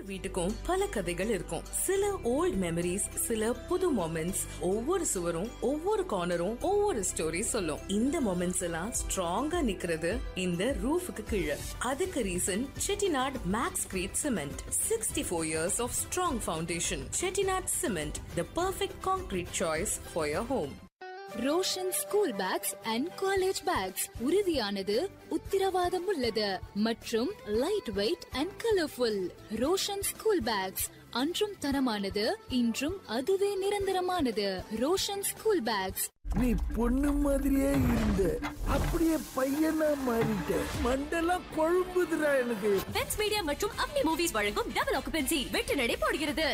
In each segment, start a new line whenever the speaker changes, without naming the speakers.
வீட்டுக்கும் பல கதைகள் இருக்கும் சில ஓல்ட் மெமரிஸ் சில புது மொமெண்ட்ஸ் ஒவ்வொரு சுவரும் ஒவ்வொரு கார்னரும் ஒவ்வொரு ஸ்டோரி சொல்லும் இந்த மொமெண்ட்ஸ் எல்லாம் ஸ்ட்ராங்கா நிக்கிறது இந்த ரூஃபுக்கு கீழே அதுக்கு reason Chettinad max crete cement sixty four years of strong foundation Chettinad cement the perfect concrete choice for your home
Roshan school bags and college bags உறுதியானது உத்திரவாதம் உள்ளது மற்றும் light weight and colourful Roshan school bags அன்றும் தரமானது இன்றும் அதுவே நிரந்தரமானது ரோஷன் ஸ்கூல் பேக்ஸ்
நீ பொண்ணு மாதிரியே இருந்த அப்படியே பையனா மாறிட்ட மண்டெல்லாம் கொழும்புதுடா எனக்கு
பென்ஸ் மீடியா மற்றும் அப்னி மூவிஸ் வழங்கும் டபுள் ஆக்குபென்சி வெட்டு நடை போடுகிறது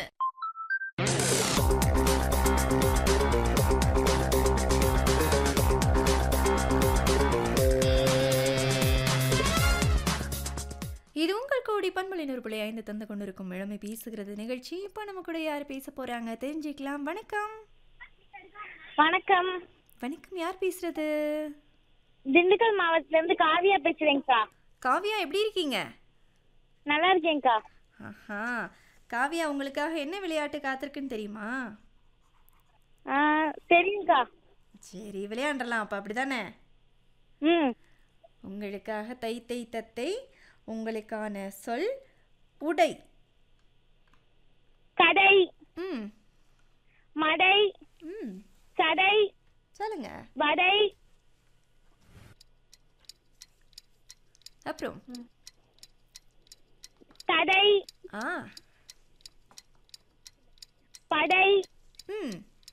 இது உங்கள் கோடி பண்பலை நூறு ஐந்து தந்து கொண்டிருக்கும் இளமை பேசுகிறது நிகழ்ச்சி இப்போ நம்ம கூட யார் பேச போறாங்க தெரிஞ்சுக்கலாம் வணக்கம்
வணக்கம்
வணக்கம் யார் பேசுறது
திண்டுக்கல் மாவட்டத்துல இருந்து காவியா பேசுறேங்கக்கா
காவியா எப்படி இருக்கீங்க
நல்லா இருக்கேங்கக்கா
ஆஹா காவியா உங்களுக்காக என்ன விளையாட்டு காத்திருக்குன்னு தெரியுமா
ஆ, தெரியுங்கக்கா
சரி விளையாண்டலாம் அப்போ அப்படிதானே
ம்
உங்களுக்காக தை தை தத்தை உங்களுக்கான சொல் உடை
கடை
ம்
மடை
ம்
சடை
சொல்லுங்க
வடை
அப்புறம்
தடை
ஆ
படை
ம்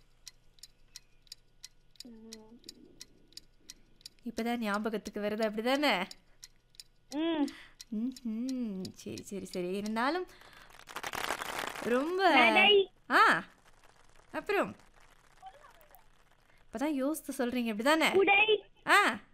இப்போதான் ஞாபகத்துக்கு வருது அப்படிதானே
ம்
ம்ஹும். சரி சரி சரி இருந்தாலும் ரொம்ப
நடை.
ஆ அப்புறம் இப்போதான் யோசித்து சொல்றீங்க அப்படிதானே
குடை
ஆ